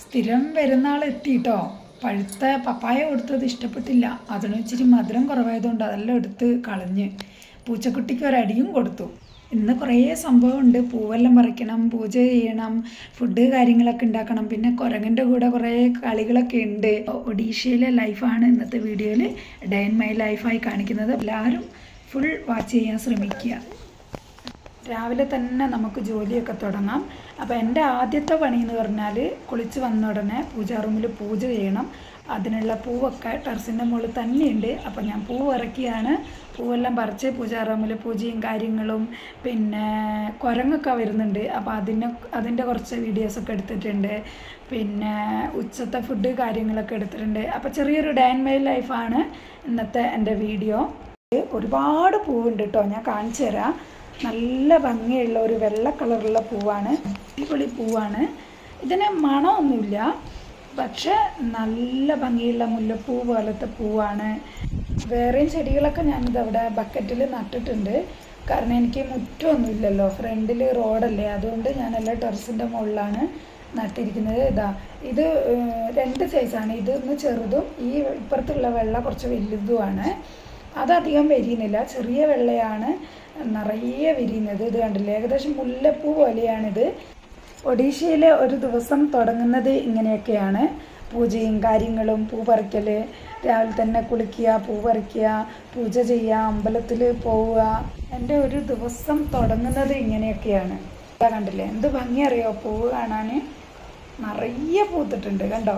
സ്ഥിരം വരുന്ന ആൾ എത്തിയിട്ടോ പഴുത്ത പപ്പായ കൊടുത്തത് ഇഷ്ടപ്പെട്ടില്ല അതിന് ഇച്ചിരി മധുരം കുറവായതുകൊണ്ട് അതെല്ലാം എടുത്ത് കളഞ്ഞ് പൂച്ചക്കുട്ടിക്ക് ഒരടിയും കൊടുത്തു ഇന്ന് കുറേ സംഭവമുണ്ട് പൂവെല്ലാം പറിക്കണം പൂജ ചെയ്യണം ഫുഡ് കാര്യങ്ങളൊക്കെ ഉണ്ടാക്കണം പിന്നെ കുരങ്ങൻ്റെ കൂടെ കുറേ കളികളൊക്കെ ഉണ്ട് ഒഡീഷയിലെ ലൈഫാണ് ഇന്നത്തെ വീഡിയോയിൽ ഡേ ഇൻ മൈ ലൈഫായി കാണിക്കുന്നത് എല്ലാവരും ഫുൾ വാച്ച് ചെയ്യാൻ ശ്രമിക്കുക രാവിലെ തന്നെ നമുക്ക് ജോലിയൊക്കെ തുടങ്ങാം അപ്പോൾ എൻ്റെ ആദ്യത്തെ പണി എന്ന് പറഞ്ഞാൽ കുളിച്ച് വന്ന ഉടനെ പൂജാ റൂമിൽ പൂജ ചെയ്യണം അതിനുള്ള പൂവൊക്കെ ടെറസിൻ്റെ മുകളിൽ തന്നെയുണ്ട് അപ്പോൾ ഞാൻ പൂവ് ഇറക്കിയാണ് പൂവെല്ലാം പറിച്ച് പൂജാ റൂമിൽ പൂജയും കാര്യങ്ങളും പിന്നെ കുരങ്ങൊക്കെ വരുന്നുണ്ട് അപ്പോൾ അതിന് അതിൻ്റെ കുറച്ച് വീഡിയോസൊക്കെ എടുത്തിട്ടുണ്ട് പിന്നെ ഉച്ചത്തെ ഫുഡ് കാര്യങ്ങളൊക്കെ എടുത്തിട്ടുണ്ട് അപ്പോൾ ചെറിയൊരു ഡേ ആൻഡ് മൈ ലൈഫാണ് ഇന്നത്തെ എൻ്റെ വീഡിയോ ഒരുപാട് പൂവുണ്ട് കേട്ടോ ഞാൻ കാണിച്ചു തരാം നല്ല ഭംഗിയുള്ള ഒരു വെള്ള കളറുള്ള പൂവാണ് അടിപൊളി പൂവാണ് ഇതിന് മണമൊന്നുമില്ല പക്ഷെ നല്ല ഭംഗിയുള്ള മുല്ലപ്പൂ പോലത്തെ പൂവാണ് വേറെയും ചെടികളൊക്കെ ഞാനിതവിടെ ബക്കറ്റിൽ നട്ടിട്ടുണ്ട് കാരണം എനിക്ക് മുറ്റമൊന്നുമില്ലല്ലോ ഫ്രണ്ടിൽ റോഡല്ലേ അതുകൊണ്ട് ഞാനെല്ലാം ടെറസിൻ്റെ മുകളിലാണ് നട്ടിരിക്കുന്നത് ഇതാ ഇത് ഏഹ്, രണ്ട് സൈസാണ് ഇത് ഒന്ന് ചെറുതും ഈ ഇപ്പുറത്തുള്ള വെള്ള കുറച്ച് വലുതുമാണ് അതധികം വിരിയുന്നില്ല ചെറിയ വെള്ളയാണ് നിറയെ വിരിയുന്നത് ഇത് കണ്ടില്ലേ ഏകദേശം മുല്ലപ്പൂ പോലെയാണിത് ഒഡീഷയിലെ ഒരു ദിവസം തുടങ്ങുന്നത് ഇങ്ങനെയൊക്കെയാണ് പൂജയും കാര്യങ്ങളും പൂ പറിക്കൽ രാവിലെ തന്നെ കുളിക്കുക പൂ പറിക്കുക പൂജ ചെയ്യുക അമ്പലത്തിൽ പോവുക എൻ്റെ ഒരു ദിവസം തുടങ്ങുന്നത് ഇങ്ങനെയൊക്കെയാണ് ഇതാ കണ്ടില്ലേ എന്ത് ഭംഗി അറിയോ പൂവ് കാണാൻ നിറയെ പൂത്തിട്ടുണ്ട് കണ്ടോ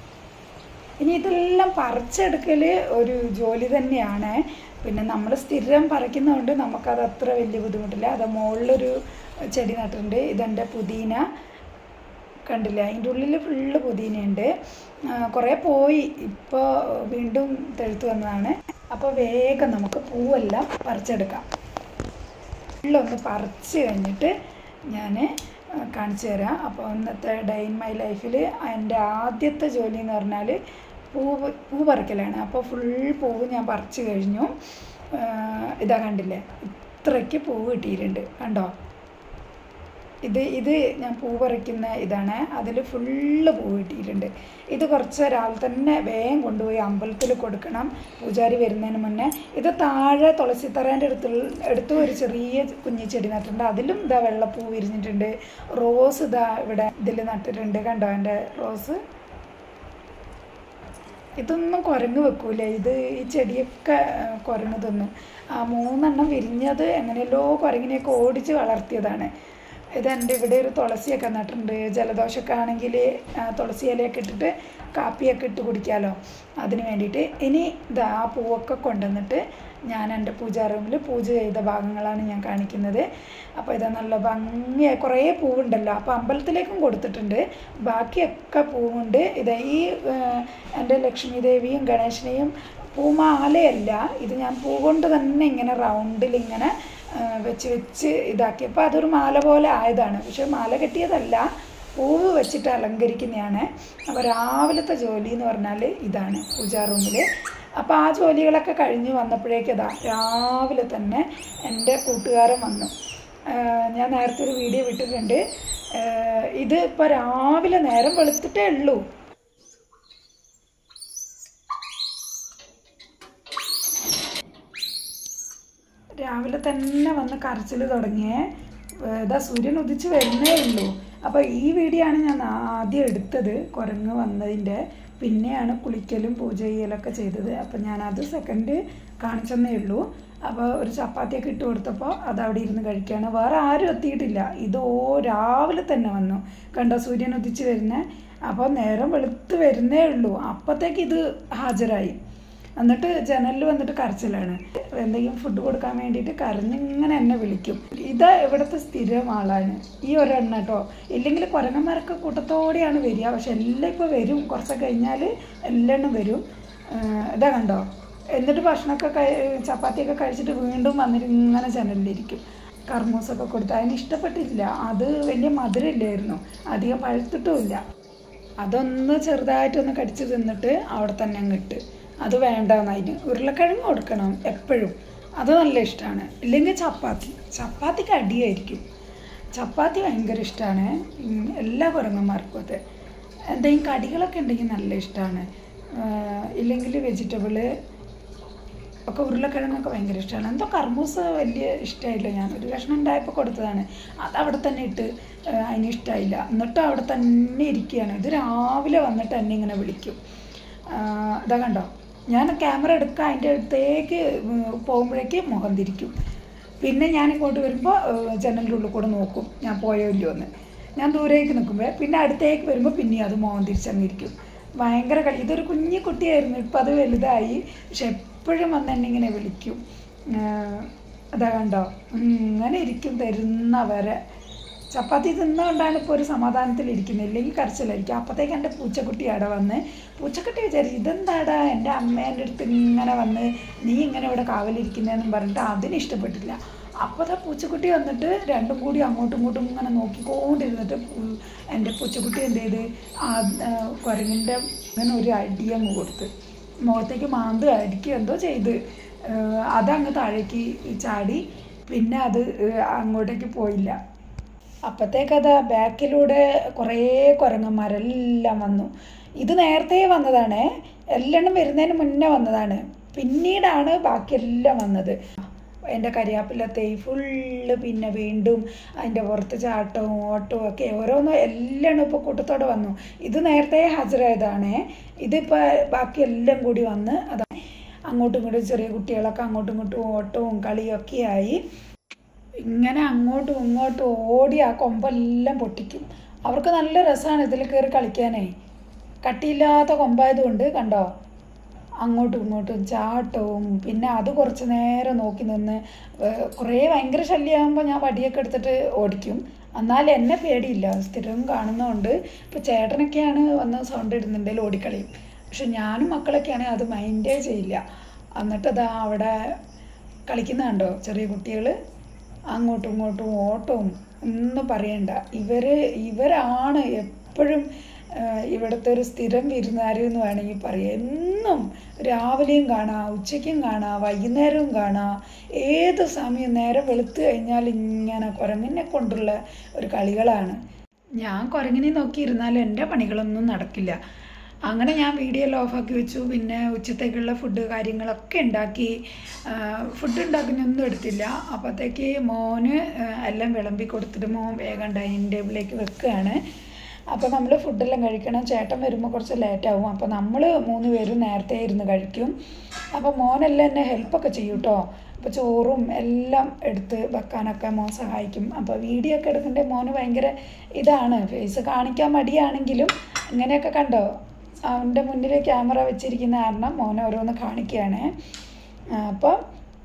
ഇനി ഇതെല്ലാം പറിച്ചെടുക്കൽ ഒരു ജോലി തന്നെയാണ് പിന്നെ നമ്മൾ സ്ഥിരം പറിക്കുന്നതുകൊണ്ട് നമുക്കത് അത്ര വലിയ ബുദ്ധിമുട്ടില്ല അത് മുകളിലൊരു ചെടി നട്ടിട്ടുണ്ട് ഇതെൻ്റെ പുതിന കണ്ടില്ല അതിൻ്റെ ഉള്ളിൽ ഫുള്ള് പുതിനയുണ്ട് ആ, കുറേ പോയി ഇപ്പോൾ വീണ്ടും തെഴുത്ത് വന്നതാണ് അപ്പോൾ വേഗം നമുക്ക് പൂവെല്ലാം പറിച്ചെടുക്കാം ഉള്ളൊന്ന് പറിച്ച് കഴിഞ്ഞിട്ട് ഞാൻ കാണിച്ചു തരാം അപ്പോൾ ഇന്നത്തെ ഡേ ഇൻ മൈ ലൈഫിൽ എൻ്റെ ആദ്യത്തെ ജോലി എന്ന് പറഞ്ഞാൽ പൂവ് പൂ പറിക്കലാണ് അപ്പോൾ ഫുൾ പൂവ് ഞാൻ പറിച്ച് കഴിഞ്ഞു ആ, ഇതാ കണ്ടില്ലേ ഇത്രയ്ക്ക് പൂവ് കിട്ടിയിട്ടുണ്ട് കണ്ടോ ഇത് ഇത് ഞാൻ പൂ പറിക്കുന്ന ഇതാണ് അതിൽ ഫുള്ള് പൂ കിട്ടിയിട്ടുണ്ട് ഇത് കുറച്ച് രാവിലെ തന്നെ വേഗം കൊണ്ടുപോയി അമ്പലത്തിൽ കൊടുക്കണം പൂജാരി വരുന്നതിന് മുന്നേ ഇത് താഴെ തുളസിത്തറേൻ്റെ അടുത്ത് അടുത്ത് ഒരു ചെറിയ കുഞ്ഞി ചെടി നട്ടിട്ടുണ്ട് അതിലും ഇതാ വെള്ളപ്പൂ വിരിഞ്ഞിട്ടുണ്ട് റോസ് ഇതാ ഇവിടെ ഇതിൽ നട്ടിട്ടുണ്ട് കണ്ടോ എൻ്റെ റോസ് ഇതൊന്നും കുരങ്ങ് വെക്കൂല ഇത് ഈ ചെടിയൊക്കെ ആ, കുരങ്ങ് തിന്നും ആ മൂന്നെണ്ണം വിരിഞ്ഞത് എങ്ങനെയല്ലോ കുരങ്ങിനെയൊക്കെ ഓടിച്ച് വളർത്തിയതാണ് ഇതെൻ്റെ ഇവിടെ ഒരു തുളസിയൊക്കെ നട്ടിട്ടുണ്ട് ജലദോഷമൊക്കെ ആണെങ്കിൽ തുളസി ഇലയൊക്കെ ഇട്ടിട്ട് കാപ്പിയൊക്കെ ഇട്ട് കുടിക്കാമല്ലോ അതിന് വേണ്ടിയിട്ട് ഇനി ഇതാ ആ പൂവൊക്കെ കൊണ്ടുവന്നിട്ട് ഞാൻ എൻ്റെ പൂജാ റൂമിൽ പൂജ ചെയ്ത ഭാഗങ്ങളാണ് ഞാൻ കാണിക്കുന്നത് അപ്പോൾ ഇത് നല്ല ഭംഗിയായി കുറേ പൂവുണ്ടല്ലോ അപ്പോൾ അമ്പലത്തിലേക്കും കൊടുത്തിട്ടുണ്ട് ബാക്കിയൊക്കെ പൂവുണ്ട് ഇത് ഈ ഏഹ്, എൻ്റെ ലക്ഷ്മി ദേവിയും ഗണേശനെയും പൂമാലയല്ല ഇത് ഞാൻ പൂ കൊണ്ട് തന്നെ ഇങ്ങനെ റൗണ്ടിൽ ഇങ്ങനെ ഏഹ്, വെച്ച് വെച്ച് ഇതാക്കിയപ്പോൾ അതൊരു മാല പോലെ ആയതാണ് പക്ഷെ മാല കെട്ടിയതല്ല പൂവ് വെച്ചിട്ട് അലങ്കരിക്കുന്നതാണ് അപ്പോൾ രാവിലത്തെ ജോലി എന്ന് പറഞ്ഞാൽ ഇതാണ് പൂജാ റൂമിൽ അപ്പോൾ ആ ജോലികളൊക്കെ കഴിഞ്ഞ് വന്നപ്പോഴേക്കും ഇതാ രാവിലെ തന്നെ എൻ്റെ കൂട്ടുകാരൻ വന്നു ആഹ് ഞാൻ നേരത്തെ ഒരു വീഡിയോ വിട്ടിട്ടുണ്ട് ആഹ് ഇത് ഇപ്പോൾ രാവിലെ നേരം വെളുത്തിട്ടേ ഉള്ളൂ രാവിലെ തന്നെ വന്ന് കരച്ചിൽ തുടങ്ങിയേ ഏഹ് ഇതാ സൂര്യൻ ഉദിച്ച് വരുന്നേ ഉള്ളൂ അപ്പോൾ ഈ വീഡിയോ ആണ് ഞാൻ ആദ്യം എടുത്തത് കുരങ്ങ് വന്നതിൻ്റെ പിന്നെയാണ് കുളിക്കലും പൂജ ചെയ്യലൊക്കെ ചെയ്തത് അപ്പോൾ ഞാനത് സെക്കൻഡ് കാണിച്ചെന്നേ ഉള്ളൂ അപ്പോൾ ഒരു ചപ്പാത്തിയൊക്കെ ഇട്ട് കൊടുത്തപ്പോൾ അത് അവിടെ ഇരുന്ന് കഴിക്കുകയാണ് വേറെ ആരും എത്തിയിട്ടില്ല ഇത് ഓ രാവിലെ തന്നെ വന്നു കണ്ടോ സൂര്യൻ ഉദിച്ച് വരുന്നേ അപ്പോൾ നേരം വെളുത്ത് വരുന്നേ ഉള്ളൂ അപ്പോഴത്തേക്ക് ഇത് ഹാജരായി എന്നിട്ട് ജനലിൽ വന്നിട്ട് കരച്ചിലാണ് എന്തെങ്കിലും ഫുഡ് കൊടുക്കാൻ വേണ്ടിയിട്ട് കരഞ്ഞിങ്ങനെ എന്നെ വിളിക്കും ഇത് ഇവിടുത്തെ സ്ഥിരം ആളാണ് ഈ ഒരെണ്ണം കേട്ടോ ഇല്ലെങ്കിൽ കുരങ്ങന്മാരൊക്കെ കൂട്ടത്തോടെയാണ് വരിക പക്ഷെ എല്ലാം ഇപ്പോൾ വരും കുറച്ചൊക്കെ കഴിഞ്ഞാൽ എല്ലാം വരും ഏഹ് ഇതാ കണ്ടോ എന്നിട്ട് ഭക്ഷണമൊക്കെ കഴി ചപ്പാത്തിയൊക്കെ കഴിച്ചിട്ട് വീണ്ടും വന്നിട്ട് ഇങ്ങനെ ജനലിലിരിക്കും കർമ്മൂസൊക്കെ കൊടുത്ത് അതിന് ഇഷ്ടപ്പെട്ടില്ല അത് വലിയ മധുരമില്ലായിരുന്നു അധികം പഴുത്തിട്ടുമില്ല അതൊന്ന് ചെറുതായിട്ടൊന്ന് കടിച്ച് തിന്നിട്ട് അവിടെ തന്നെ അങ്ങ് ഇട്ട് അത് വേണ്ടെന്ന് അതിന് ഉരുളക്കിഴങ്ങ് കൊടുക്കണം എപ്പോഴും അത് നല്ല ഇഷ്ടമാണ് ഇല്ലെങ്കിൽ ചപ്പാത്തി ചപ്പാത്തിക്ക് അടിയായിരിക്കും ചപ്പാത്തി ഭയങ്കര ഇഷ്ടമാണ് എല്ലാ കുരങ്ങന്മാർക്കും അത് എന്തെങ്കിലും കടികളൊക്കെ ഉണ്ടെങ്കിൽ നല്ല ഇഷ്ടമാണ് ഇല്ലെങ്കിൽ വെജിറ്റബിള് ഒക്കെ ഉരുളക്കിഴങ്ങൊക്കെ ഭയങ്കര ഇഷ്ടമാണ് എന്തോ കർമ്മൂസ് വലിയ ഇഷ്ടമായില്ല ഞാൻ ഒരു കഷ്ണം ഉണ്ടായപ്പോൾ കൊടുത്തതാണ് അത് അവിടെ തന്നെ ഇട്ട് ആ, അതിന് ഇഷ്ടമായില്ല എന്നിട്ടും അവിടെ തന്നെ ഇരിക്കുകയാണ് ഇത് രാവിലെ വന്നിട്ട് എന്നെ ഇങ്ങനെ വിളിക്കും ആ, ഇതാ കണ്ടോ ഞാൻ ക്യാമറ എടുക്കുക അതിൻ്റെ അടുത്തേക്ക് പോകുമ്പോഴേക്ക് മുഖം തിരിക്കും പിന്നെ ഞാൻ ഇങ്ങോട്ട് വരുമ്പോൾ ജനലിൻ്റെ ഉള്ളിൽ കൂടെ നോക്കും ഞാൻ പോയോ ഇല്ലയോ എന്ന് ഞാൻ ദൂരേക്ക് നിൽക്കുമ്പോൾ പിന്നെ അടുത്തേക്ക് വരുമ്പോൾ പിന്നെയും അത് മുഖം തിരിച്ചങ്ങിരിക്കും ഭയങ്കര കളി ഇതൊരു കുഞ്ഞു കുട്ടിയായിരുന്നു ഇപ്പം അത് വലുതായി പക്ഷെ എപ്പോഴും വന്ന് എന്നെ ഇങ്ങനെ വിളിക്കും ആഹ് അതാ കണ്ടോ ഇങ്ങനെ ഇരിക്കും തരുന്നവരെ ചപ്പാത്തി തിന്നുകൊണ്ടാണ് ഇപ്പോൾ ഒരു സമാധാനത്തിൽ ഇരിക്കുന്നത് ഇല്ലെങ്കിൽ കരച്ചിലായിരിക്കും അപ്പോഴത്തേക്ക് എൻ്റെ പൂച്ചക്കുട്ടി അവിടെ വന്ന് പൂച്ചക്കുട്ടി വിചാരിച്ചു ഇതെന്താടാ എൻ്റെ അമ്മേൻ്റെ അടുത്ത് ഇങ്ങനെ വന്ന് നീ ഇങ്ങനെ ഇവിടെ കാവലിരിക്കുന്നതെന്നും പറഞ്ഞിട്ട് അതിന് ഇഷ്ടപ്പെട്ടില്ല അപ്പോൾ ആ പൂച്ചക്കുട്ടി വന്നിട്ട് രണ്ടും കൂടി അങ്ങോട്ടും ഇങ്ങോട്ടും ഇങ്ങനെ നോക്കിക്കൊണ്ടിരുന്നിട്ട് പു- എൻ്റെ പൂച്ചക്കുട്ടി എന്ത് ചെയ്ത് ആ ആ, കുരങ്ങിൻ്റെ ഇങ്ങനെ ഒരു അടിയങ്ങ് കൊടുത്ത് മുഖത്തേക്ക് മാന്ത് അടിക്കുക എന്തോ ചെയ്ത് ഏഹ് അതങ്ങ് താഴേക്ക് ചാടി പിന്നെ അത് ഏഹ് അങ്ങോട്ടേക്ക് പോയില്ല അപ്പോഴത്തേക്കത് ബാക്കിലൂടെ കുറേ കുരങ്ങന്മാരെല്ലാം വന്നു ഇത് നേരത്തെ വന്നതാണ് എല്ലാം വരുന്നതിന് മുന്നേ വന്നതാണ് പിന്നീടാണ് ബാക്കിയെല്ലാം വന്നത് എൻ്റെ കരിയാപ്പില തൈ ഫുള്ള് പിന്നെ വീണ്ടും അതിൻ്റെ പുറത്ത് ചാട്ടവും ഓട്ടവും ഒക്കെ ഓരോന്നും എല്ലാം ഇപ്പോൾ കൂട്ടത്തോടെ വന്നു ഇത് നേരത്തെ ഹാജരായതാണ് ഇതിപ്പോൾ ബാക്കി എല്ലാം കൂടി വന്ന് അതാ അങ്ങോട്ടും ഇങ്ങോട്ടും ചെറിയ കുട്ടികളൊക്കെ അങ്ങോട്ടും ഇങ്ങോട്ടും ഓട്ടവും കളിയൊക്കെ ആയി ഇങ്ങനെ അങ്ങോട്ടും ഇങ്ങോട്ടും ഓടി ആ കൊമ്പെല്ലാം പൊട്ടിക്കും അവർക്ക് നല്ല രസമാണ് ഇതിൽ കയറി കളിക്കാനേ കട്ടിയില്ലാത്ത കൊമ്പായതുകൊണ്ട് കണ്ടോ അങ്ങോട്ടും ഇങ്ങോട്ടും ചാട്ടവും പിന്നെ അത് കുറച്ച് നേരം നോക്കി നിന്ന് ഏഹ് കുറേ ഭയങ്കര ശല്യമാകുമ്പോൾ ഞാൻ വടിയൊക്കെ എടുത്തിട്ട് ഓടിക്കും എന്നാലും എന്നെ പേടിയില്ല സ്ഥിരം കാണുന്നതുകൊണ്ട് ഇപ്പോൾ ചേട്ടനൊക്കെയാണ് വന്ന് സൗണ്ട് ഇടുന്നുണ്ടെങ്കിൽ ഓടിക്കളയും പക്ഷെ ഞാനും മക്കളൊക്കെയാണെങ്കിൽ അത് മൈൻഡേ ചെയ്യില്ല എന്നിട്ട് അതാ അവിടെ കളിക്കുന്ന കണ്ടോ ചെറിയ കുട്ടികൾ അങ്ങോട്ടും ഇങ്ങോട്ടും ഓട്ടവും ഒന്നും പറയണ്ട ഇവർ ഇവരാണ് എപ്പോഴും ഇവിടുത്തെ ഒരു സ്ഥിരം വിരുന്നുകാർ എന്ന് വേണമെങ്കിൽ പറയാം എന്നും രാവിലെയും കാണാം ഉച്ചയ്ക്കും കാണാം വൈകുന്നേരവും കാണാം ഏത് സമയം നേരം വെളുത്ത് കഴിഞ്ഞാൽ ഇങ്ങനെ കുരങ്ങിനെ കൊണ്ടുള്ള ഒരു കളികളാണ് ഞാൻ കുരങ്ങിനെ നോക്കിയിരുന്നാൽ എൻ്റെ പണികളൊന്നും നടക്കില്ല അങ്ങനെ ഞാൻ വീഡിയോ ഓഫാക്കി വെച്ചു പിന്നെ ഉച്ചത്തേക്കുള്ള ഫുഡ് കാര്യങ്ങളൊക്കെ ഉണ്ടാക്കി ഫുഡ് ഉണ്ടാക്കുന്നൊന്നും എടുത്തില്ല അപ്പോഴത്തേക്ക് മോന് ആ, എല്ലാം വിളമ്പി കൊടുത്തിട്ട് മോൻ വേഗം ഡൈനിങ് ടേബിളിലേക്ക് വെക്കുകയാണ് അപ്പോൾ നമ്മൾ ഫുഡെല്ലാം കഴിക്കണം ചേട്ടൻ വരുമ്പോൾ കുറച്ച് ലേറ്റാവും അപ്പോൾ നമ്മൾ മൂന്ന് പേരും നേരത്തെ ഇരുന്ന് കഴിക്കും അപ്പോൾ മോനെല്ലാം എന്നെ ഹെൽപ്പൊക്കെ ചെയ്യും കേട്ടോ അപ്പോൾ ചോറും എല്ലാം എടുത്ത് വെക്കാനൊക്കെ മോൻ സഹായിക്കും അപ്പോൾ വീഡിയോ ഒക്കെ എടുക്കേണ്ട മോന് ഭയങ്കര ഇതാണ് ഫേസ് കാണിക്കാൻ മടിയാണെങ്കിലും ഇങ്ങനെയൊക്കെ കണ്ടോ അവൻ്റെ മുന്നിൽ ക്യാമറ വെച്ചിരിക്കുന്ന കാരണം മോൻ ഓരോന്ന് കാണിക്കുകയാണ് അപ്പോൾ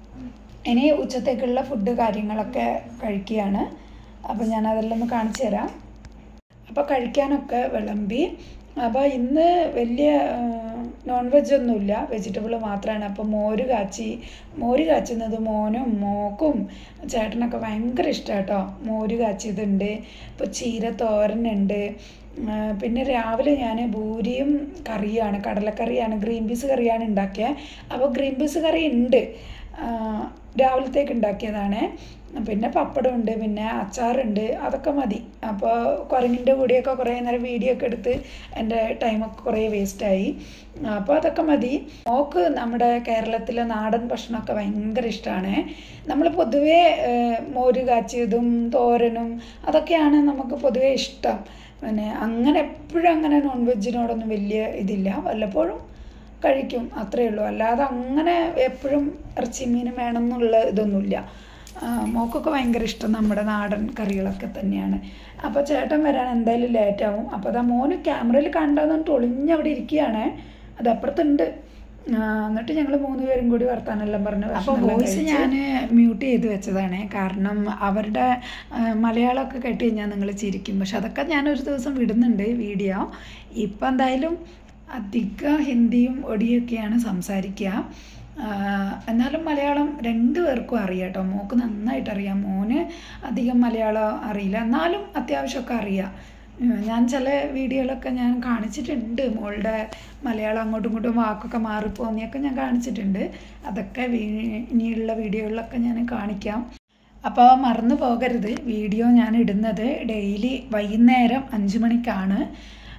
ഇനി ഉച്ചത്തേക്കുള്ള ഫുഡ് കാര്യങ്ങളൊക്കെ കഴിക്കുകയാണ് അപ്പോൾ ഞാൻ അതെല്ലാം ഒന്ന് കാണിച്ചു തരാം അപ്പോൾ കഴിക്കാനൊക്കെ വിളമ്പി അപ്പോൾ ഇന്ന് വലിയ നോൺ വെജ് ഒന്നുമില്ല വെജിറ്റബിൾ മാത്രമാണ് അപ്പോൾ മോര് കാച്ചി മോര് കാച്ചുന്നത് മോനും മോക്കും ചേട്ടനൊക്കെ ഭയങ്കര ഇഷ്ടമാണ് കേട്ടോ മോര് കാച്ചിയതുണ്ട് ഇപ്പോൾ ചീര തോരനുണ്ട് ആ, പിന്നെ രാവിലെ ഞാൻ ഭൂരിയും കറിയാണ് കടലക്കറിയാണ് ഗ്രീൻ പീസ് കറിയാണ് ഉണ്ടാക്കിയത് അപ്പോൾ ഗ്രീൻ പീസ് കറി ഉണ്ട് ആ, രാവിലത്തേക്ക് ഉണ്ടാക്കിയതാണ് പിന്നെ പപ്പടം ഉണ്ട് പിന്നെ അച്ചാറുണ്ട് അതൊക്കെ മതി അപ്പോൾ കുരങ്ങിൻ്റെ കൂടെയൊക്കെ കുറേ നേരം വീഡിയോ ഒക്കെ എടുത്ത് എൻ്റെ ടൈമൊക്കെ കുറേ വേസ്റ്റായി അപ്പോൾ അതൊക്കെ മതി മോക്ക് നമ്മുടെ കേരളത്തിലെ നാടൻ ഭക്ഷണമൊക്കെ ഭയങ്കര ഇഷ്ടമാണ് നമ്മൾ പൊതുവേ ഏഹ്, മോര് കാച്ചിയതും തോരനും അതൊക്കെയാണ് നമുക്ക് പൊതുവേ ഇഷ്ടം പിന്നെ അങ്ങനെ എപ്പോഴും അങ്ങനെ നോൺ വെജിനോടൊന്നും വലിയ ഇതില്ല വല്ലപ്പോഴും കഴിക്കും അത്രയേ ഉള്ളൂ അല്ലാതെ അങ്ങനെ എപ്പോഴും ഇറച്ചി മീനും വേണം എന്നുള്ള ഇതൊന്നുമില്ല ആ, മോക്കൊക്കെ ഭയങ്കര ഇഷ്ടം നമ്മുടെ നാടൻ കറികളൊക്കെ തന്നെയാണ് അപ്പോൾ ചേട്ടൻ വരാൻ എന്തായാലും ലേറ്റാവും അപ്പോൾ അതാ മോന് ക്യാമറയിൽ കണ്ടെന്നിട്ട് ഒളിഞ്ഞവിടെ ഇരിക്കുകയാണ് അത് അപ്പുറത്തുണ്ട് ആ, എന്നിട്ട് ഞങ്ങൾ മൂന്ന് പേരും കൂടി വർത്താനെല്ലാം പറഞ്ഞു അപ്പോൾ വോയിസ് ഞാൻ മ്യൂട്ട് ചെയ്ത് വെച്ചതാണ് കാരണം അവരുടെ ആ, മലയാളമൊക്കെ കേട്ട് കഴിഞ്ഞാൽ നിങ്ങൾ ചിരിക്കും പക്ഷെ അതൊക്കെ ഞാൻ ഒരു ദിവസം വിടുന്നുണ്ട് വീഡിയോ ഇപ്പം എന്തായാലും അധികം ഹിന്ദിയും ഒടിയൊക്കെയാണ് സംസാരിക്കുക ആ, എന്നാലും മലയാളം രണ്ടു പേർക്കും അറിയാം കേട്ടോ മോക്ക് നന്നായിട്ട് അറിയാം മോന് അധികം മലയാളം അറിയില്ല എന്നാലും അത്യാവശ്യമൊക്കെ അറിയാം ഉം, ഞാൻ ചില വീഡിയോയിലൊക്കെ ഞാൻ കാണിച്ചിട്ടുണ്ട് മോളുടെ മലയാളം അങ്ങോട്ടും ഇങ്ങോട്ടും വാക്കൊക്കെ മാറിപ്പോന്നിയൊക്കെ ഞാൻ കാണിച്ചിട്ടുണ്ട് അതൊക്കെ വീ- ഇനിയുള്ള വീഡിയോകളിലൊക്കെ ഞാൻ കാണിക്കാം അപ്പോൾ മറന്നു പോകരുത് വീഡിയോ ഞാൻ ഇടുന്നത് ഡെയിലി വൈകുന്നേരം അഞ്ച് മണിക്കാണ് ആഹ്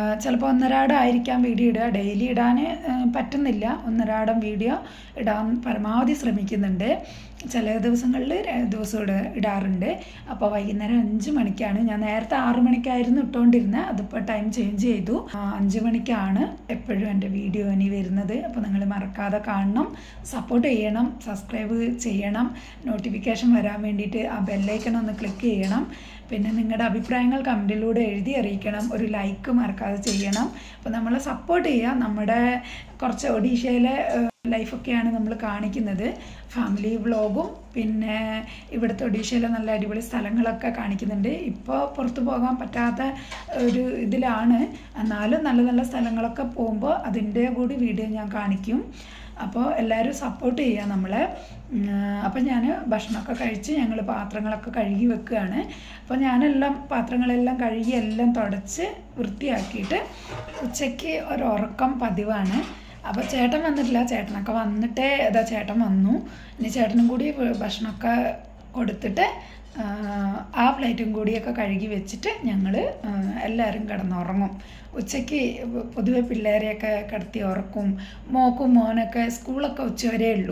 ചിലപ്പോൾ ഒന്നരാടം ആയിരിക്കാം വീഡിയോ ഇടുക ഡെയിലി ഇടാൻ പറ്റുന്നില്ല ഒന്നരാടം വീഡിയോ ഇടാൻ പരമാവധി ശ്രമിക്കുന്നുണ്ട് ചില ദിവസങ്ങളിൽ ദിവസം ഇട ഇടാറുണ്ട് അപ്പോൾ വൈകുന്നേരം അഞ്ച് മണിക്കാണ് ഞാൻ നേരത്തെ ആറ് മണിക്കായിരുന്നു ഇട്ടുകൊണ്ടിരുന്നത് അതിപ്പോൾ ടൈം ചേഞ്ച് ചെയ്തു ആ, അഞ്ച് മണിക്കാണ് എപ്പോഴും എൻ്റെ വീഡിയോ ഇനി വരുന്നത് അപ്പോൾ നിങ്ങൾ മറക്കാതെ കാണണം സപ്പോർട്ട് ചെയ്യണം സബ്സ്ക്രൈബ് ചെയ്യണം നോട്ടിഫിക്കേഷൻ വരാൻ വേണ്ടിയിട്ട് ആ ബെല്ലൈക്കൺ ഒന്ന് ക്ലിക്ക് ചെയ്യണം പിന്നെ നിങ്ങളുടെ അഭിപ്രായങ്ങൾ കമൻറ്റിലൂടെ എഴുതി അറിയിക്കണം ഒരു ലൈക്ക് മറക്കാതെ ചെയ്യണം അപ്പോൾ നമ്മളെ സപ്പോർട്ട് ചെയ്യുക നമ്മുടെ കുറച്ച് ഒഡീഷയിലെ ലൈഫൊക്കെയാണ് നമ്മൾ കാണിക്കുന്നത് ഫാമിലി വ്ളോഗും പിന്നെ ഇവിടുത്തെ ഒഡീഷയിലെ നല്ല അടിപൊളി സ്ഥലങ്ങളൊക്കെ കാണിക്കുന്നുണ്ട് ഇപ്പോൾ പുറത്തു പോകാൻ പറ്റാത്ത ഒരു ഇതിലാണ് എന്നാലും നല്ല നല്ല സ്ഥലങ്ങളൊക്കെ പോകുമ്പോൾ അതിൻ്റെ കൂടി വീഡിയോ ഞാൻ കാണിക്കും അപ്പോൾ എല്ലാവരും സപ്പോർട്ട് ചെയ്യുക നമ്മളെ അപ്പം ഞാൻ ഭക്ഷണമൊക്കെ കഴിച്ച് ഞങ്ങൾ പാത്രങ്ങളൊക്കെ കഴുകി വെക്കുകയാണ് അപ്പോൾ ഞാനെല്ലാം പാത്രങ്ങളെല്ലാം കഴുകി എല്ലാം തുടച്ച് വൃത്തിയാക്കിയിട്ട് ഉച്ചയ്ക്ക് ഒരു ഉറക്കം പതിവാണ് അപ്പോൾ ചേട്ടൻ വന്നിട്ടില്ല ചേട്ടനൊക്കെ വന്നിട്ടേ ഇതാ ചേട്ടൻ വന്നു ഇനി ചേട്ടനും കൂടി ഭക്ഷണമൊക്കെ കൊടുത്തിട്ട് ആ, ആ പ്ലേറ്റും കൂടിയൊക്കെ കഴുകി വെച്ചിട്ട് ഞങ്ങൾ എല്ലാവരും കിടന്നുറങ്ങും ഉച്ചയ്ക്ക് പൊതുവെ പിള്ളേരെയൊക്കെ കിടത്തി ഉറക്കും മോക്കും മോനൊക്കെ സ്കൂളൊക്കെ ഉച്ചവരേ ഉള്ളൂ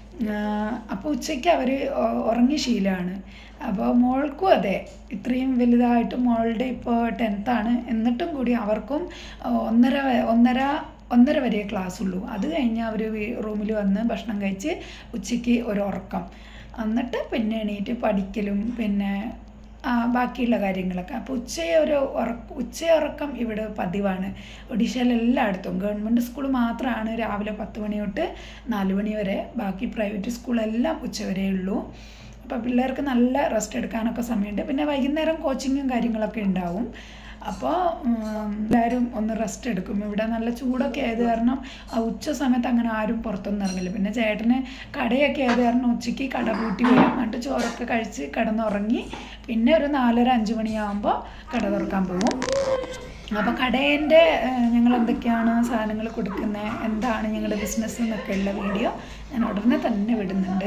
അപ്പോൾ ഉച്ചയ്ക്ക് അവർ ഉറങ്ങിയ ശീലമാണ് അപ്പോൾ മോൾക്കും അതെ ഇത്രയും വലുതായിട്ട് മോളുടെ ഇപ്പോൾ ടെൻത്താണ് എന്നിട്ടും കൂടി അവർക്കും ഒന്നര വ- ഒന്നര ഒന്നര വരെ ക്ലാസ് ഉള്ളൂ അത് കഴിഞ്ഞ് അവർ റൂമിൽ വന്ന് ഭക്ഷണം കഴിച്ച് ഉച്ചയ്ക്ക് ഒരു ഉറക്കം എന്നിട്ട് പിന്നെ എണീറ്റ് പഠിക്കലും പിന്നെ ആ, ബാക്കിയുള്ള കാര്യങ്ങളൊക്കെ അപ്പോൾ ഉച്ചയെ ഒരു ഉറക്ക ഉച്ചയുറക്കം ഇവിടെ പതിവാണ് ഒഡീഷയിൽ എല്ലായിടത്തും ഗവൺമെൻറ് സ്കൂൾ മാത്രമാണ് രാവിലെ പത്ത് മണി തൊട്ട് നാല് മണി വരെ ബാക്കി പ്രൈവറ്റ് സ്കൂളെല്ലാം ഉച്ചവരേ ഉള്ളൂ അപ്പോൾ പിള്ളേർക്ക് നല്ല റെസ്റ്റ് എടുക്കാനൊക്കെ സമയമുണ്ട് പിന്നെ വൈകുന്നേരം കോച്ചിങ്ങും കാര്യങ്ങളൊക്കെ ഉണ്ടാവും അപ്പോൾ എല്ലാവരും ഒന്ന് റെസ്റ്റ് എടുക്കും ഇവിടെ നല്ല ചൂടൊക്കെ ആയത് കാരണം ആ ഉച്ച സമയത്ത് അങ്ങനെ ആരും പുറത്തൊന്നും ഇറങ്ങില്ല പിന്നെ ചേട്ടന് കടയൊക്കെ ആയത് കാരണം ഉച്ചയ്ക്ക് കട പൂട്ടി വരും എന്നിട്ട് ചോറൊക്കെ കഴിച്ച് കിടന്നുറങ്ങി പിന്നെ ഒരു നാലര അഞ്ച് മണിയാകുമ്പോൾ കട തുറക്കാൻ പോകും അപ്പോൾ കടേൻ്റെ ഞങ്ങൾ എന്തൊക്കെയാണ് സാധനങ്ങൾ കൊടുക്കുന്നത് എന്താണ് ഞങ്ങളുടെ ബിസിനസ് എന്നൊക്കെയുള്ള വീഡിയോ ഞാൻ ഉടനെ തന്നെ വിടുന്നുണ്ട്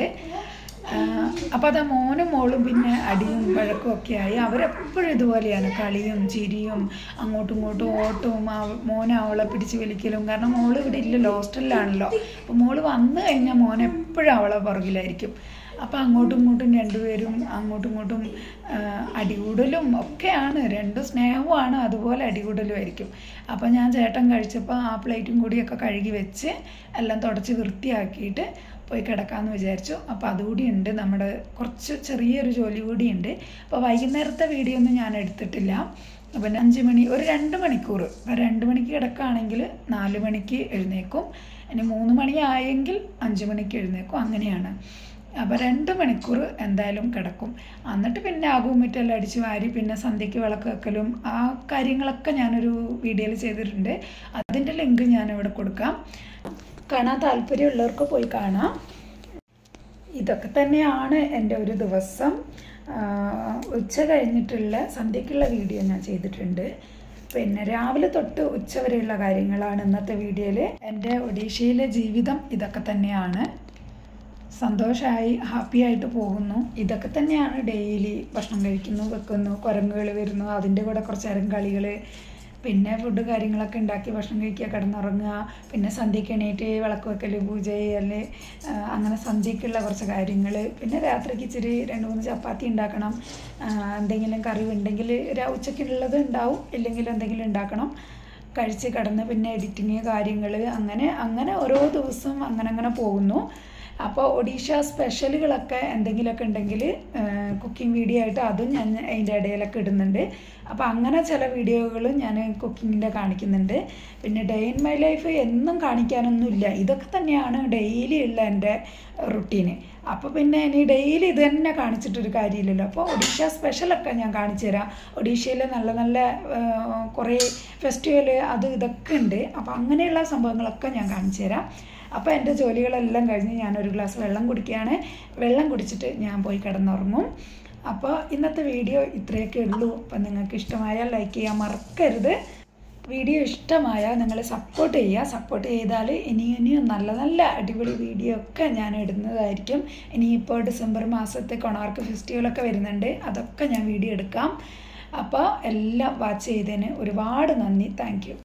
അപ്പോൾ അത് മോനും മോളും പിന്നെ അടിയും വഴക്കും ഒക്കെ ആയി അവരെപ്പോഴും ഇതുപോലെയാണ് കളിയും ചിരിയും അങ്ങോട്ടും ഇങ്ങോട്ടും ഓട്ടവും അവ- മോനെ അവളെ പിടിച്ച് വലിക്കലും കാരണം മോള് ഇവിടെ ഇല്ലല്ലോ ഹോസ്റ്റലിലാണല്ലോ അപ്പോൾ മോള് വന്നു കഴിഞ്ഞാൽ മോൻ എപ്പോഴും അവളെ പുറകിലായിരിക്കും അപ്പോൾ അങ്ങോട്ടും ഇങ്ങോട്ടും രണ്ടുപേരും അങ്ങോട്ടും ഇങ്ങോട്ടും ആ, അടികൂടലും ഒക്കെയാണ് രണ്ടും സ്നേഹവുമാണ് അതുപോലെ അടികൂടലും ആയിരിക്കും അപ്പോൾ ഞാൻ ചേട്ടൻ കഴിച്ചപ്പോൾ ആ പ്ലേറ്റും കൂടിയൊക്കെ കഴുകി വെച്ച് എല്ലാം തുടച്ച് വൃത്തിയാക്കിയിട്ട് പോയി കിടക്കാമെന്ന് വിചാരിച്ചു അപ്പോൾ അതുകൂടി ഉണ്ട് നമ്മുടെ കുറച്ച് ചെറിയൊരു ജോലി കൂടി ഉണ്ട് അപ്പോൾ വൈകുന്നേരത്തെ വീഡിയോ ഒന്നും ഞാൻ എടുത്തിട്ടില്ല പിന്നെ അഞ്ച് മണി ഒരു രണ്ട് മണിക്കൂർ അപ്പോൾ രണ്ട് മണിക്ക് കിടക്കുകയാണെങ്കിൽ നാല് മണിക്ക് എഴുന്നേക്കും ഇനി മൂന്ന് മണിയായെങ്കിൽ അഞ്ച് മണിക്ക് എഴുന്നേക്കും അങ്ങനെയാണ് അപ്പോൾ രണ്ട് മണിക്കൂർ എന്തായാലും കിടക്കും എന്നിട്ട് പിന്നെ ആകുമിട്ടെല്ലാം അടിച്ച് വാരി പിന്നെ സന്ധ്യയ്ക്ക് വിളക്ക് വെക്കലും ആ കാര്യങ്ങളൊക്കെ ഞാനൊരു വീഡിയോയിൽ ചെയ്തിട്ടുണ്ട് അതിൻ്റെ ലിങ്ക് ഞാനിവിടെ കൊടുക്കാം കാണാൻ താല്പര്യമുള്ളവർക്ക് പോയി കാണാം ഇതൊക്കെ തന്നെയാണ് എൻ്റെ ഒരു ദിവസം ആ, ഉച്ച കഴിഞ്ഞിട്ടുള്ള സന്ധ്യയ്ക്കുള്ള വീഡിയോ ഞാൻ ചെയ്തിട്ടുണ്ട് പിന്നെ രാവിലെ തൊട്ട് ഉച്ച വരെയുള്ള കാര്യങ്ങളാണ് ഇന്നത്തെ വീഡിയോയിൽ എൻ്റെ ഒഡീഷയിലെ ജീവിതം ഇതൊക്കെ തന്നെയാണ് സന്തോഷമായി ഹാപ്പി ആയിട്ട് പോകുന്നു ഇതൊക്കെ തന്നെയാണ് ഡെയിലി ഭക്ഷണം കഴിക്കുന്നു വെക്കുന്നു കുരങ്ങുകൾ വരുന്നു അതിൻ്റെ കൂടെ കുറച്ച് നേരം കളികൾ പിന്നെ ഫുഡ് കാര്യങ്ങളൊക്കെ ഉണ്ടാക്കി ഭക്ഷണം കഴിക്കുക കിടന്നുറങ്ങുക പിന്നെ സന്ധ്യയ്ക്ക് എണീറ്റ് വിളക്ക് വെക്കൽ പൂജ ചെയ്യൽ ആ, അങ്ങനെ സന്ധ്യയ്ക്കുള്ള കുറച്ച് കാര്യങ്ങൾ പിന്നെ രാത്രിക്ക് ഇച്ചിരി രണ്ട് മൂന്ന് ചപ്പാത്തി ഉണ്ടാക്കണം ആ, എന്തെങ്കിലും കറി ഉണ്ടെങ്കിൽ രാ- ഉച്ചയ്ക്കുള്ളത് ഉണ്ടാവും ഇല്ലെങ്കിൽ എന്തെങ്കിലും ഉണ്ടാക്കണം കഴിച്ച് കിടന്ന് പിന്നെ എഡിറ്റിങ് കാര്യങ്ങൾ അങ്ങനെ അങ്ങനെ ഓരോ ദിവസവും അങ്ങനെ അങ്ങനെ പോകുന്നു അപ്പോൾ ഒഡീഷ സ്പെഷ്യലുകളൊക്കെ എന്തെങ്കിലുമൊക്കെ ഉണ്ടെങ്കിൽ കുക്കിംഗ് വീഡിയോ ആയിട്ട് അതും ഞാൻ അതിൻ്റെ ഇടയിലൊക്കെ ഇടുന്നുണ്ട് അപ്പോൾ അങ്ങനെ ചില വീഡിയോകൾ ഞാൻ കുക്കിങ്ങിൻ്റെ കാണിക്കുന്നുണ്ട് പിന്നെ ഡേ ഇൻ മൈ ലൈഫ് എന്നും കാണിക്കാനൊന്നുമില്ല ഇതൊക്കെ തന്നെയാണ് ഡെയിലി ഉള്ള എൻ്റെ റുട്ടീന് അപ്പോൾ പിന്നെ ഇനി ഡെയിലി ഇത് തന്നെ കാണിച്ചിട്ടൊരു കാര്യമില്ലല്ലോ അപ്പോൾ ഒഡീഷ സ്പെഷ്യലൊക്കെ ഞാൻ കാണിച്ചു തരാം ഒഡീഷയിലെ നല്ല നല്ല ആ, കുറേ ഫെസ്റ്റിവൽ അത് ഇതൊക്കെ ഉണ്ട് അപ്പോൾ അങ്ങനെയുള്ള സംഭവങ്ങളൊക്കെ ഞാൻ കാണിച്ചു തരാം അപ്പോൾ എൻ്റെ ജോലികളെല്ലാം കഴിഞ്ഞ് ഞാനൊരു ഗ്ലാസ് വെള്ളം കുടിക്കുകയാണ് വെള്ളം കുടിച്ചിട്ട് ഞാൻ പോയി കിടന്നുറങ്ങും അപ്പോൾ ഇന്നത്തെ വീഡിയോ ഇത്രയൊക്കെ ഉള്ളൂ അപ്പം നിങ്ങൾക്ക് ഇഷ്ടമായാൽ ലൈക്ക് ചെയ്യാൻ മറക്കരുത് വീഡിയോ ഇഷ്ടമായാൽ നിങ്ങൾ സപ്പോർട്ട് ചെയ്യുക സപ്പോർട്ട് ചെയ്താൽ ഇനി ഇനിയും നല്ല നല്ല അടിപൊളി വീഡിയോ ഒക്കെ ഞാൻ ഇടുന്നതായിരിക്കും ഇനിയിപ്പോൾ ഡിസംബർ മാസത്തെ കൊണാർക്ക് ഫെസ്റ്റിവലൊക്കെ വരുന്നുണ്ട് അതൊക്കെ ഞാൻ വീഡിയോ എടുക്കാം അപ്പോൾ എല്ലാം വാച്ച് ചെയ്തതിന് ഒരുപാട് നന്ദി താങ്ക്